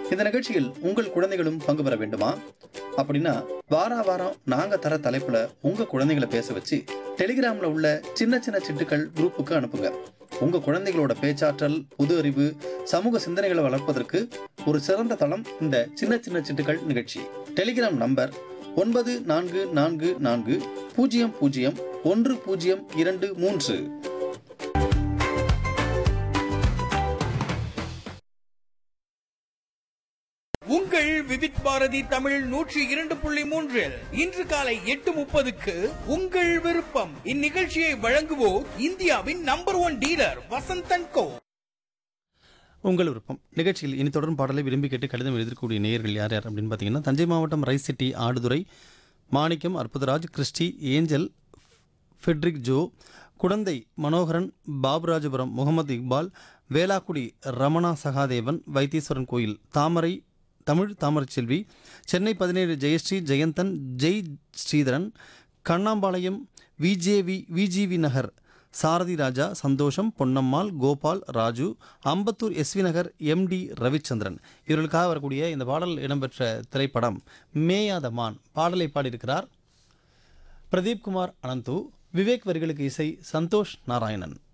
இந்த நிகழ்ச்சியில் உங்கள் குழந்தைகளும் பங்கு பெற வேண்டுமா அப்படின்னா வாரா வாரம் நாங்க தர தலைப்புல உங்க குழந்தைகளை பேச வச்சு டெலிகிராம்ல உள்ள சின்ன சின்ன சிட்டுக்கள் குரூப்புக்கு அனுப்புங்க உங்க குழந்தைகளோட பேச்சாற்றல் புது அறிவு சமூக சிந்தனைகளை வளர்ப்பதற்கு ஒரு சிறந்த தளம் இந்த சின்ன சின்ன சிட்டுக்கள் நிகழ்ச்சி டெலிகிராம் நம்பர் ஒன்பது நான்கு நான்கு நான்கு பூஜ்ஜியம் பூஜ்ஜியம் ஒன்று பூஜ்ஜியம் இரண்டு மூன்று உங்கள் விவித் பாரதி தமிழ் நூற்றி இரண்டு புள்ளி மூன்றில் இன்று காலை எட்டு முப்பதுக்கு உங்கள் விருப்பம் இந்நிகழ்ச்சியை வழங்குவோர் இந்தியாவின் number one dealer Vasanthan co உங்கள் விருப்பம் நிகழ்ச்சியில் இனி தொடரும் பாடலை விரும்பி கேட்டு கடிதம் எழுதக்கூடிய நேயர்கள் யார் யார் அப்படின்னு பார்த்தீங்கன்னா தஞ்சை மாவட்டம் ரைஸ் சிட்டி ஆடுதுறை மாணிக்கம் அற்புதராஜ் கிறிஸ்டி ஏஞ்சல் ஃபெட்ரிக் ஜோ குடந்தை மனோகரன் பாபுராஜபுரம் முகமது இக்பால் வேளாக்குடி ரமணா சகாதேவன் வைத்தீஸ்வரன் கோயில் தாமரை தமிழ் தாமரைச்செல்வி சென்னை பதினேழு ஜெயஸ்ரீ ஜெயந்தன் ஜெய் ஸ்ரீதரன் கண்ணாம்பாளையம் விஜேவி விஜிவி நகர் சாரதி ராஜா சந்தோஷம் பொன்னம்மாள் கோபால் ராஜு அம்பத்தூர் எஸ்வி நகர் எம்டி ரவிச்சந்திரன் இவர்களுக்காக வரக்கூடிய இந்த பாடல் இடம்பெற்ற திரைப்படம் மேயாத மான் பாடலை பாடியிருக்கிறார் பிரதீப் குமார் அனந்து விவேக் வரிகளுக்கு இசை சந்தோஷ் நாராயணன்